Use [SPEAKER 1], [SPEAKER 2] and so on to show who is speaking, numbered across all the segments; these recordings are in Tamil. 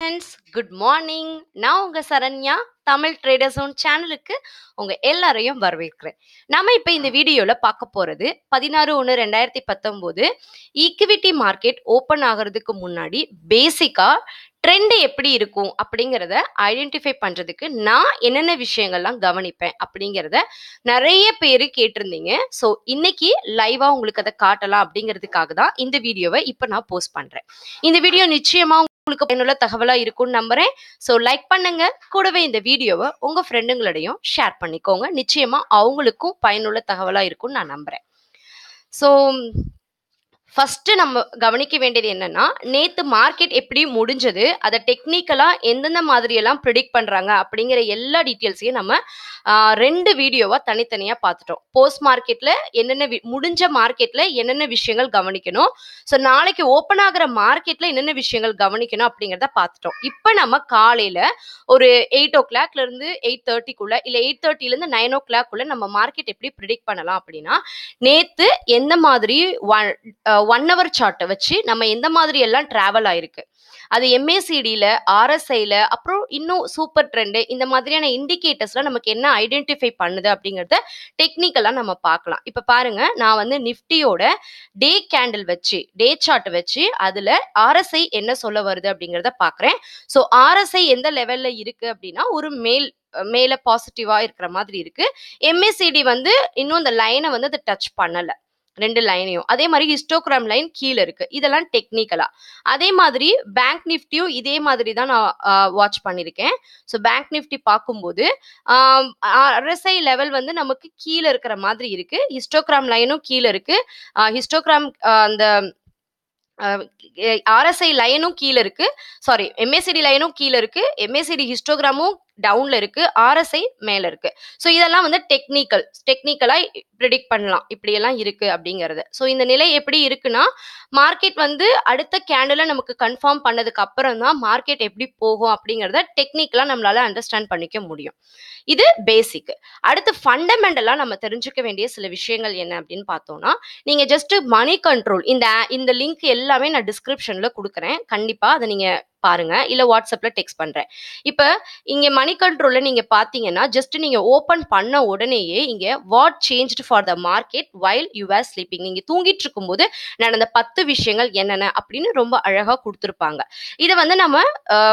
[SPEAKER 1] ஃப்ரெண்ட்ஸ் குட் மார்னிங் நான் உங்க சரண்யா தமிழ் ட்ரேடர் ஜோன் சேனலுக்கு உங்க எல்லாரையும் வரவேற்கிறேன் நாம இப்ப இந்த வீடியோல பார்க்க போறது பதினாறு ஒன்று ரெண்டாயிரத்தி பத்தொன்பது ஈக்விட்டி மார்க்கெட் ஓப்பன் ஆகிறதுக்கு முன்னாடி பேசிக்கா ட்ரெண்ட் எப்படி இருக்கும் அப்படிங்கிறத ஐடென்டிஃபை பண்றதுக்கு நான் என்னென்ன விஷயங்கள்லாம் கவனிப்பேன் அப்படிங்கிறத நிறைய பேர் கேட்டிருந்தீங்க ஸோ இன்னைக்கு லைவா உங்களுக்கு அதை காட்டலாம் அப்படிங்கிறதுக்காக தான் இந்த வீடியோவை இப்போ நான் போஸ்ட் பண்றேன் இந்த வீடியோ நிச்சயமா உங்களுக்கு பயனுள்ள தகவலா இருக்கும்னு நம்புறேன் ஸோ லைக் பண்ணுங்க கூடவே இந்த வீடியோவை உங்க ஃப்ரெண்டுங்களோடையும் ஷேர் பண்ணிக்கோங்க நிச்சயமா அவங்களுக்கும் பயனுள்ள தகவலா இருக்கும்னு நான் நம்புறேன் ஸோ ஃபர்ஸ்ட் நம்ம கவனிக்க வேண்டியது என்னன்னா நேத்து மார்க்கெட் எப்படி முடிஞ்சது அதை டெக்னிக்கலா எந்தெந்த மாதிரி எல்லாம் ப்ரிடிக்ட் பண்றாங்க அப்படிங்கிற எல்லா டீட்டெயில்ஸையும் நம்ம ஆஹ், ரெண்டு வீடியோவா தனித்தனியா பார்த்துட்டோம் போஸ்ட் மார்க்கெட்ல என்னென்ன வி- முடிஞ்ச மார்க்கெட்ல என்னென்ன விஷயங்கள் கவனிக்கணும் ஸோ நாளைக்கு ஓப்பன் ஆகுற மார்க்கெட்ல என்னென்ன விஷயங்கள் கவனிக்கணும் அப்படிங்கிறத பார்த்துட்டோம் இப்போ நம்ம காலையில ஒரு எயிட் ஓ கிளாக்ல இருந்து எயிட் தேர்ட்டிக்குள்ள இல்ல எயிட் தேர்ட்டில இருந்து நைன் ஓ கிளாக்குள்ள நம்ம மார்க்கெட் எப்படி ப்ரிடிக்ட் பண்ணலாம் அப்படின்னா நேத்து எந்த மாதிரி ஒன் ஹவர் சார்ட்டை வச்சு நம்ம எந்த மாதிரி எல்லாம் டிராவல் ஆயிருக்கு அது எம்ஏசிடியில் ஆர்எஸ்ஐயில் அப்புறம் இன்னும் சூப்பர் ட்ரெண்டு இந்த மாதிரியான இண்டிகேட்டர்ஸ்லாம் நமக்கு என்ன ஐடென்டிஃபை பண்ணுது அப்படிங்கிறத டெக்னிக்கலாக நம்ம பார்க்கலாம் இப்போ பாருங்க நான் வந்து நிஃப்டியோட டே கேண்டில் வச்சு டே சார்ட் வச்சு அதில் ஆர்எஸ்ஐ என்ன சொல்ல வருது அப்படிங்கிறத பார்க்குறேன் ஸோ ஆர்எஸ்ஐ எந்த லெவலில் இருக்கு அப்படின்னா ஒரு மேல் மேலே பாசிட்டிவாக இருக்கிற மாதிரி இருக்கு எம்ஏசிடி வந்து இன்னும் இந்த லைனை வந்து அது டச் பண்ணலை ரெண்டு லைனையும் அதே மாதிரி ஹிஸ்டோகிராம் லைன் கீழே இருக்கு இதெல்லாம் டெக்னிக்கலா அதே மாதிரி பேங்க் நிஃப்டியும் இதே மாதிரி தான் நான் வாட்ச் பண்ணியிருக்கேன் ஸோ பேங்க் நிஃப்டி பார்க்கும்போது ஆர்எஸ்ஐ லெவல் வந்து நமக்கு கீழே இருக்கிற மாதிரி இருக்கு ஹிஸ்டோகிராம் லைனும் கீழே இருக்கு ஹிஸ்டோகிராம் அந்த ஆர்எஸ்ஐ லைனும் கீழே இருக்கு சாரி எம்ஏசிடி லைனும் கீழே இருக்கு எம்ஏசிடி ஹிஸ்டோகிராமும் டவுன்ல இருக்கு ஆர்எஸ்ஐ மேல இருக்கு ஸோ இதெல்லாம் வந்து டெக்னிக்கல் டெக்னிக்கலா ப்ரிடிக்ட் பண்ணலாம் இப்படி எல்லாம் இருக்கு அப்படிங்கிறது ஸோ இந்த நிலை எப்படி இருக்குன்னா மார்க்கெட் வந்து அடுத்த கேண்டில் நமக்கு கன்ஃபார்ம் பண்ணதுக்கு அப்புறம் தான் மார்க்கெட் எப்படி போகும் அப்படிங்கிறத டெக்னிக்கலா நம்மளால அண்டர்ஸ்டாண்ட் பண்ணிக்க முடியும் இது பேசிக் அடுத்து ஃபண்டமெண்டலா நம்ம தெரிஞ்சுக்க வேண்டிய சில விஷயங்கள் என்ன அப்படின்னு பார்த்தோம்னா நீங்க ஜஸ்ட் மணி கண்ட்ரோல் இந்த இந்த லிங்க் எல்லாமே நான் டிஸ்கிரிப்ஷன்ல கொடுக்குறேன் கண்டிப்பா அதை நீங்க பாருங்க இல்ல வாட்ஸ்அப்ல டெக்ஸ்ட் பண்றேன் இப்ப இங்க மணி கண்ட்ரோல்ல நீங்க பாத்தீங்கன்னா ஜஸ்ட் நீங்க ஓபன் பண்ண உடனேயே இங்க what changed for the market while you are sleeping நீங்க தூங்கிட்டு இருக்கும்போது நடந்த பத்து விஷயங்கள் என்னென்ன அப்படின்னு ரொம்ப அழகா கொடுத்துருப்பாங்க இதை வந்து நம்ம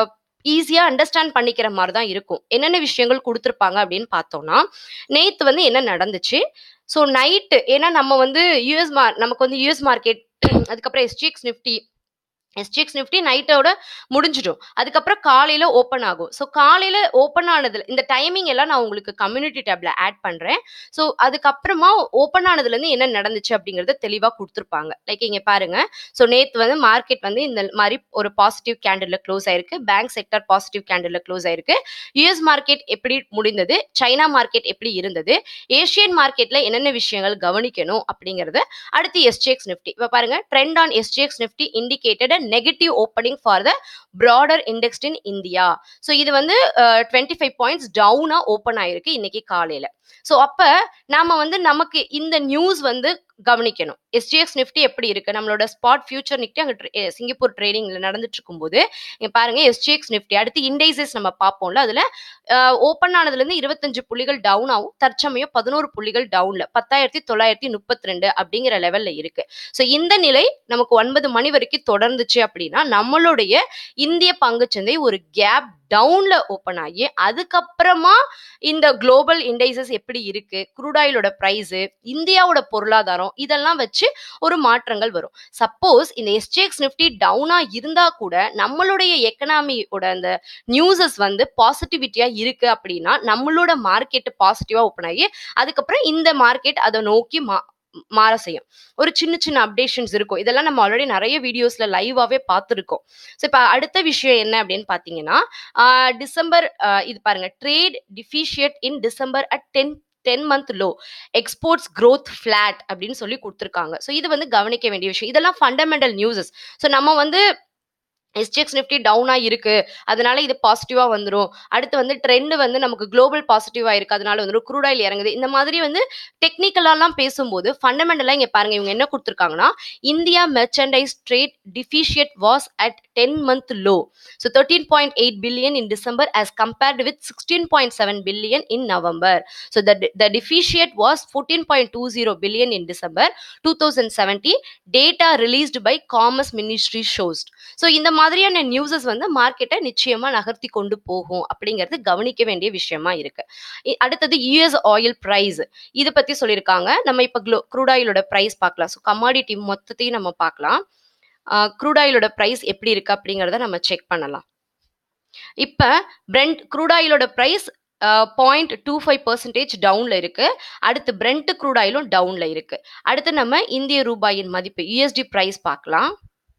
[SPEAKER 1] ஈஸியா அண்டர்ஸ்டாண்ட் பண்ணிக்கிற மாதிரி தான் இருக்கும் என்னென்ன விஷயங்கள் கொடுத்துருப்பாங்க அப்படின்னு பார்த்தோம்னா நேத்து வந்து என்ன நடந்துச்சு ஸோ நைட்டு ஏன்னா நம்ம வந்து யூஎஸ் மார் நமக்கு வந்து யூஎஸ் மார்க்கெட் அதுக்கப்புறம் எஸ்டிஎக்ஸ் நிஃப்டி எஸ்டிஎக்ஸ் நிஃப்டி நைட்டோட முடிஞ்சிடும் அதுக்கப்புறம் காலையில ஓப்பன் ஆகும் ஸோ காலையில ஓப்பன் ஆனதுல இந்த டைமிங் எல்லாம் நான் உங்களுக்கு கம்யூனிட்டி டேப்ல ஆட் பண்றேன் ஸோ அதுக்கப்புறமா ஓப்பன் ஆனதுல இருந்து என்ன நடந்துச்சு அப்படிங்கறத தெளிவா கொடுத்துருப்பாங்க லைக் இங்க பாருங்க ஸோ நேத்து வந்து மார்க்கெட் வந்து இந்த மாதிரி ஒரு பாசிட்டிவ் கேண்டில் க்ளோஸ் ஆயிருக்கு bank sector positive candle close ஆயிருக்கு யூஎஸ் மார்க்கெட் எப்படி முடிந்தது சைனா மார்க்கெட் எப்படி இருந்தது ஏஷியன் மார்க்கெட்ல என்னென்ன விஷயங்கள் கவனிக்கணும் அப்படிங்கறது அடுத்து எஸ்டிஎக்ஸ் நிஃப்டி இப்போ பாருங்க trend on STX Nifty indicated negative opening for the broader indexed in India so இது வந்து டுவெண்ட்டி ஃபைவ் பாயிண்ட்ஸ் டவுனா ஓப்பன் ஆயிருக்கு இன்னைக்கு காலையில ஸோ அப்ப நாம வந்து நமக்கு இந்த நியூஸ் வந்து கவனிக்கணும் எஸ்டிஎக்ஸ் நிஃப்டி எப்படி இருக்கு நம்மளோட ஸ்பாட் ஃபியூச்சர் நிஃப்டி அங்கே சிங்கப்பூர் ட்ரேடிங்ல நடந்துட்டு இருக்கும்போது இங்க பாருங்க எஸ்டிஎக்ஸ் நிஃப்டி அடுத்து இண்டைசஸ் நம்ம பார்ப்போம்ல அதுல ஓப்பன் ஆனதுல இருந்து இருபத்தஞ்சு புள்ளிகள் டவுன் ஆகும் தற்சமயம் பதினோரு புள்ளிகள் டவுன்ல பத்தாயிரத்தி தொள்ளாயிரத்தி முப்பத்தி ரெண்டு அப்படிங்கிற லெவல்ல இருக்கு ஸோ இந்த நிலை நமக்கு ஒன்பது மணி வரைக்கும் தொடர்ந்துச்சு அப்படின்னா நம்மளுடைய இந்திய பங்குச்சந்தை ஒரு கேப் டவுன்ல ஓப்பன் ஆகி அதுக்கப்புறமா இந்த குளோபல் இண்டைசஸ் எப்படி இருக்கு குரூடாயிலோட பிரைஸ் இந்தியாவோட பொருளாதாரம் இதெல்லாம் வச்சு ஒரு மாற்றங்கள் வரும் சப்போஸ் இந்த எஸ்டிஎக்ஸ் நிஃப்டி டவுனா இருந்தா கூட நம்மளுடைய எக்கனாமியோட அந்த நியூஸஸ் வந்து பாசிட்டிவிட்டியா இருக்கு அப்படின்னா நம்மளோட மார்க்கெட் பாசிட்டிவா ஓப்பன் ஆகி அதுக்கப்புறம் இந்த மார்க்கெட் அதை நோக்கி மா மாற செய்யும் ஒரு சின்ன சின்ன அப்டேஷன்ஸ் இருக்கும் இதெல்லாம் நம்ம ஆல்ரெடி நிறைய வீடியோஸ்ல லைவாவே பார்த்துருக்கோம் ஸோ இப்போ அடுத்த விஷயம் என்ன அப்படின்னு பார்த்தீங்கன்னா ஆஹ் டிசம்பர் ஆஹ் இது பாருங்க trade deficit in December at ten ten month low exports growth flat அப்படின்னு சொல்லி கொடுத்துருக்காங்க ஸோ இது வந்து கவனிக்க வேண்டிய விஷயம் இதெல்லாம் ஃபண்டமெண்டல் நியூஸஸ் ஸோ நம்ம வந்து எஸ்டிஎக்ஸ் நிஃப்டி டவுனாக இருக்கு அதனால இது பாசிட்டிவாக வந்துடும் அடுத்து வந்து ட்ரெண்ட் வந்து நமக்கு குளோபல் பாசிட்டிவாக இருக்கு அதனால வந்துடும் க்ரூட் ஆயில் இறங்குது இந்த மாதிரி வந்து டெக்னிக்கலாலாம் பேசும்போது ஃபண்டமெண்டலாக இங்கே பாருங்க இவங்க என்ன கொடுத்துருக்காங்கன்னா India merchandise trade deficit was at ten month low so thirteen point eight billion in December as compared with sixteen point seven billion in November so the the deficit was fourteen point two zero billion in December two thousand seventy data released by commerce ministry shows so இந்த மாதிரியான நியூஸஸ் வந்து மார்க்கெட்டை நிச்சயமா நகர்த்தி கொண்டு போகும் அப்படிங்கிறது கவனிக்க வேண்டிய விஷயமா இருக்கு இ- அடுத்தது யூஎஸ் ஆயில் பிரைஸ் இதை பத்தி சொல்லியிருக்காங்க நம்ம இப்போ க்ளோ க்ரூட் ஆயிலோட பிரைஸ் பார்க்கலாம் ஸோ கமாடிட்டி மொத்தத்தையும் நம்ம பார்க்கலாம் க்ரூட் ஆயிலோட பிரைஸ் எப்படி இருக்கு அப்படிங்கிறத நம்ம செக் பண்ணலாம் இப்போ பிரெண்ட் க்ரூட் ஆயிலோட price point two five percentage டவுன்ல இருக்கு அடுத்து பிரெண்ட் க்ரூட் ஆயிலும் டவுன்ல இருக்கு அடுத்து நம்ம இந்திய ரூபாயின் மதிப்பு யூஎஸ்டி பிரைஸ் பார்க்கலாம்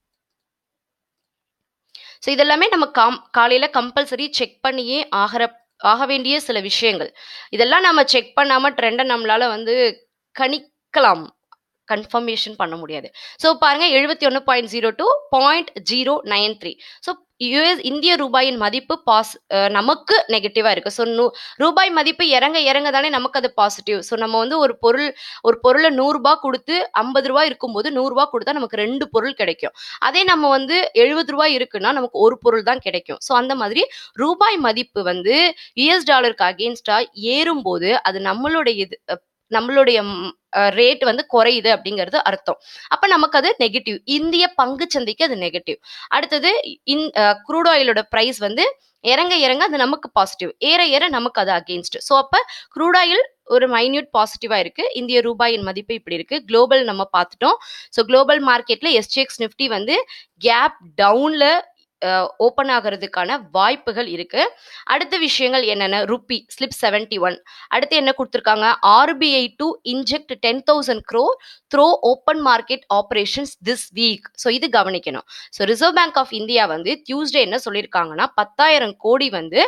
[SPEAKER 1] ஸோ இதெல்லாமே நம்ம காம் காலையில் கம்பல்சரி செக் பண்ணியே ஆகிற ஆக வேண்டிய சில விஷயங்கள் இதெல்லாம் நம்ம செக் பண்ணாமல் ட்ரெண்டை நம்மளால வந்து கணிக்கலாம் கன்ஃபர்மேஷன் பண்ண முடியாது ஸோ பாருங்க எழுபத்தி ஒன்று point zero two point zero nine three so US இந்திய ரூபாயின் மதிப்பு பாஸ் அஹ் நமக்கு நெகட்டிவாக இருக்குது ஸோ நூ ரூபாய் மதிப்பு இறங்க இறங்க தானே நமக்கு அது பாசிட்டிவ் ஸோ நம்ம வந்து ஒரு பொருள் ஒரு பொருளை நூறுரூபா கொடுத்து ஐம்பது ரூபா இருக்கும்போது நூறுரூவா கொடுத்தா நமக்கு ரெண்டு பொருள் கிடைக்கும் அதே நம்ம வந்து எழுபது ரூபாய் இருக்குன்னா நமக்கு ஒரு பொருள் தான் கிடைக்கும் ஸோ அந்த மாதிரி ரூபாய் மதிப்பு வந்து யுஎஸ் டாலருக்கு அகேன்ஸ்டா ஏறும்போது அது நம்மளுடைய இது அஹ், நம்மளுடைய ரேட் வந்து குறையுது அப்படிங்கிறது அர்த்தம் அப்ப நமக்கு அது நெகட்டிவ் இந்திய பங்கு சந்தைக்கு அது நெகட்டிவ் அடுத்தது இன் க்ரூட் ஆயிலோட பிரைஸ் வந்து இறங்க இறங்க அது நமக்கு பாசிட்டிவ் ஏற ஏற நமக்கு அது அகேன்ஸ்ட் ஸோ அப்ப க்ரூட் ஆயில் ஒரு மைன்யூட் பாசிட்டிவா இருக்கு இந்திய ரூபாயின் மதிப்பு இப்படி இருக்கு குளோபல் நம்ம பார்த்துட்டோம் ஸோ குளோபல் மார்க்கெட்ல எஸ்டிஎக்ஸ் நிஃப்டி வந்து கேப் டவுன்ல ஓப்பன் ஆகிறதுக்கான வாய்ப்புகள் இருக்கு அடுத்த விஷயங்கள் என்னென்ன ருப்பி ஸ்லிப் செவன்டி ஒன் அடுத்து என்ன கொடுத்துருக்காங்க RBI to inject ten thousand crore through open market operations this week so இது கவனிக்கணும் so reserve bank of India வந்து டியூஸ்டே என்ன சொல்லியிருக்காங்கன்னா பத்தாயிரம் கோடி வந்து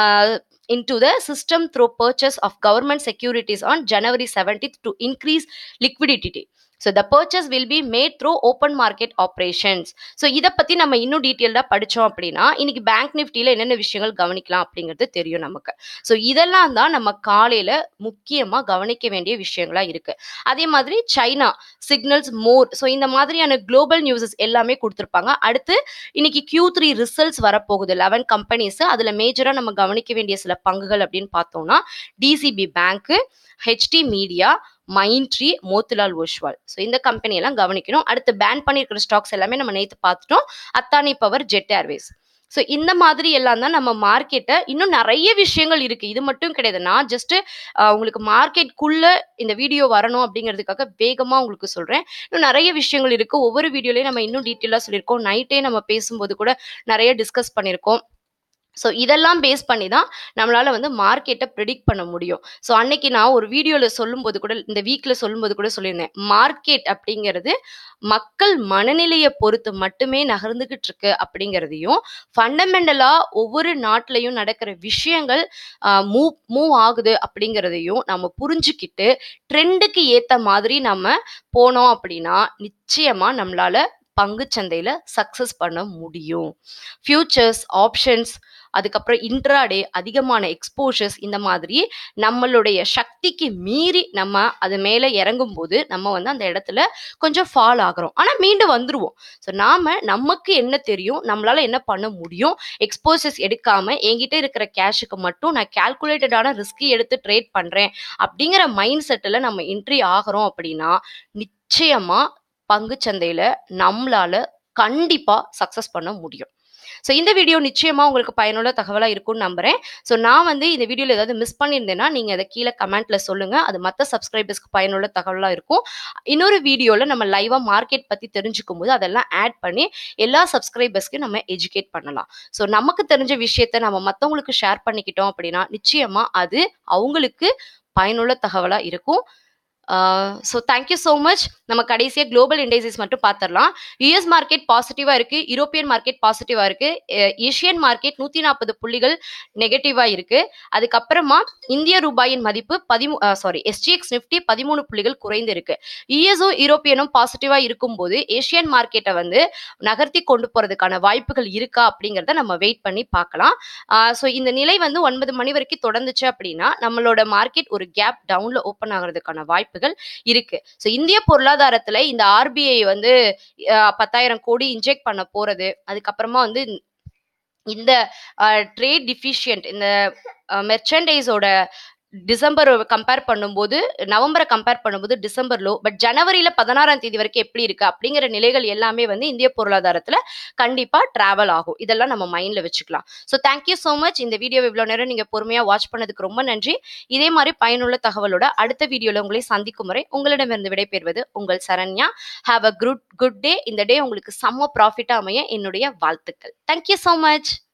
[SPEAKER 1] into the system through purchase of government securities on January 17th to increase liquidity. So the purchase will be made through open market operations so இதை பற்றி நம்ம இன்னும் டீட்டெயில்டாக படித்தோம் அப்படின்னா இன்னைக்கு பேங்க் நிஃப்டியில் என்னென்ன விஷயங்கள் கவனிக்கலாம் அப்படிங்கிறது தெரியும் நமக்கு ஸோ இதெல்லாம் தான் நம்ம காலையில் முக்கியமாக கவனிக்க வேண்டிய விஷயங்களா இருக்கு அதே மாதிரி சைனா சிக்னல்ஸ் மோர் ஸோ இந்த மாதிரியான குளோபல் நியூஸஸ் எல்லாமே கொடுத்துருப்பாங்க அடுத்து இன்னைக்கு கியூ த்ரீ ரிசல்ட்ஸ் வரப்போகுது லெவன் கம்பெனிஸ் அதில் மேஜராக நம்ம கவனிக்க வேண்டிய சில பங்குகள் அப்படின்னு பார்த்தோம்னா DCB bank HT media Mindtree Motilal Oswal so இந்த கம்பெனி எல்லாம் கவனிக்கணும் அடுத்து பேன் பண்ணியிருக்கிற ஸ்டாக்ஸ் எல்லாமே நம்ம நேற்று பார்த்துட்டோம் Adani power Jet Airways so இந்த மாதிரி எல்லாம் தான் நம்ம மார்க்கெட்டை இன்னும் நிறைய விஷயங்கள் இருக்கு இது மட்டும் கிடையாது நான் ஜஸ்ட் உங்களுக்கு மார்க்கெட்குள்ள இந்த வீடியோ வரணும் அப்படிங்கிறதுக்காக வேகமாக உங்களுக்கு சொல்றேன் இன்னும் நிறைய விஷயங்கள் இருக்கு ஒவ்வொரு வீடியோலையும் நம்ம இன்னும் டீட்டெயிலாக சொல்லியிருக்கோம் நைட்டே நம்ம பேசும்போது கூட நிறைய டிஸ்கஸ் பண்ணியிருக்கோம் ஸோ இதெல்லாம் பேஸ் பண்ணி தான் நம்மளால வந்து மார்க்கெட்டை ப்ரிடிக்ட் பண்ண முடியும் ஸோ அன்னைக்கு நான் ஒரு வீடியோவில் சொல்லும்போது கூட இந்த வீக்கில் சொல்லும்போது கூட சொல்லியிருந்தேன் மார்க்கெட் அப்படிங்கிறது மக்கள் மனநிலையை பொறுத்து மட்டுமே நகர்ந்துகிட்டு இருக்கு அப்படிங்கிறதையும் ஃபண்டமெண்டலா ஒவ்வொரு நாட்டிலையும் நடக்கிற விஷயங்கள் மூவ் மூவ் ஆகுது அப்படிங்கிறதையும் நம்ம புரிஞ்சுக்கிட்டு ட்ரெண்டுக்கு ஏத்த மாதிரி நம்ம போனோம் அப்படின்னா நிச்சயமா நம்மளால பங்கு சந்தையில சக்சஸ் பண்ண முடியும் ஃபியூச்சர்ஸ் ஆப்ஷன்ஸ் அதுக்கப்புறம் இன்ட்ராடே அதிகமான எக்ஸ்போஷர்ஸ் இந்த மாதிரி நம்மளுடைய சக்திக்கு மீறி நம்ம அது மேலே இறங்கும் போது நம்ம வந்து அந்த இடத்துல கொஞ்சம் ஃபால் ஆகுறோம் ஆனால் மீண்டும் வந்துருவோம் ஸோ நாம நமக்கு என்ன தெரியும் நம்மளால என்ன பண்ண முடியும் எக்ஸ்போசஸ் எடுக்காம என்கிட்ட இருக்கிற கேஷுக்கு மட்டும் நான் கால்குலேட்டடான ரிஸ்க் எடுத்து ட்ரேட் பண்றேன் அப்படிங்கிற மைண்ட் செட்டில் நம்ம என்ட்ரி ஆகிறோம் அப்படின்னா நிச்சயமா பங்கு சந்தையில நம்மளால கண்டிப்பா சக்சஸ் பண்ண முடியும் ஸோ இந்த வீடியோ நிச்சயமா உங்களுக்கு பயனுள்ள தகவலாக இருக்கும்னு நம்புறேன் ஸோ நான் வந்து இந்த வீடியோவில் ஏதாவது மிஸ் பண்ணியிருந்தேன்னா நீங்கள் அதை கீழே கமெண்ட்ல சொல்லுங்க அது மற்ற சப்ஸ்கிரைபர்ஸ்க்கு பயனுள்ள தகவலாக இருக்கும் இன்னொரு வீடியோவில் நம்ம லைவாக மார்க்கெட் பற்றி தெரிஞ்சுக்கும் போது அதெல்லாம் ஆட் பண்ணி எல்லா சப்ஸ்கிரைபர்ஸ்க்கும் நம்ம எஜுகேட் பண்ணலாம் ஸோ நமக்கு தெரிஞ்ச விஷயத்த நம்ம மற்றவங்களுக்கு ஷேர் பண்ணிக்கிட்டோம் அப்படின்னா நிச்சயமா அது அவங்களுக்கு பயனுள்ள தகவலாக இருக்கும் ஸோ தேங்க்யூ ஸோ மச் நம்ம கடைசியாக குளோபல் இண்டைசஸ் மட்டும் பார்த்துடலாம் யூஎஸ் மார்க்கெட் பாசிட்டிவாக இருக்குது யூரோப்பியன் மார்க்கெட் பாசிட்டிவாக இருக்குது ஏஷியன் மார்க்கெட் நூற்றி நாற்பது புள்ளிகள் நெகட்டிவாக இருக்குது அதுக்கப்புறமா இந்திய ரூபாயின் மதிப்பு பதிமூ சாரி எஸ்டிஎக்ஸ் நிஃப்டி பதிமூணு புள்ளிகள் குறைந்து இருக்கு யூஎஸும் யூரோப்பியனும் பாசிட்டிவாக இருக்கும்போது ஏஷியன் மார்க்கெட்டை வந்து நகர்த்தி கொண்டு போகிறதுக்கான வாய்ப்புகள் இருக்கா அப்படிங்கிறத நம்ம வெயிட் பண்ணி பார்க்கலாம் ஸோ இந்த நிலை வந்து ஒன்பது மணி வரைக்கும் தொடர்ந்துச்சு அப்படின்னா நம்மளோட மார்க்கெட் ஒரு கேப் டவுனில் ஓப்பன் ஆகிறதுக்கான வாய்ப்புகள் இருக்கு ஸோ இந்திய பொருளாதாரத்தில் இந்த ஆர்பிஐ வந்து அஹ், பத்தாயிரம் கோடி இன்ஜெக்ட் பண்ண போறது அதுக்கப்புறமா வந்து இந்த ட்ரேட் டிஃபிஷியன்ட் இந்த மெர்ச்சன்டைஸோட டிசம்பர் கம்பேர் பண்ணும்போது நவம்பரை கம்பேர் பண்ணும்போது டிசம்பர் லோ பட் ஜனவரியில் பதினாறாம் தேதி வரைக்கும் எப்படி இருக்கு அப்படிங்கிற நிலைகள் எல்லாமே வந்து இந்திய பொருளாதாரத்தில் கண்டிப்பாக ட்ராவல் ஆகும் இதெல்லாம் நம்ம மைண்டில் வச்சுக்கலாம் ஸோ தேங்க்யூ ஸோ மச் இந்த வீடியோ இவ்வளோ நேரம் நீங்கள் பொறுமையாக வாட்ச் பண்ணதுக்கு ரொம்ப நன்றி இதே மாதிரி பயனுள்ள தகவலோட அடுத்த வீடியோவில் உங்களை சந்திக்கும் வரை உங்களிடமிருந்து விடைபெறுவது உங்கள் Saranya have a good good day இந்த டே உங்களுக்கு செம்ம ப்ராஃபிட்டாக அமைய என்னுடைய வாழ்த்துக்கள் தேங்க்யூ ஸோ மச்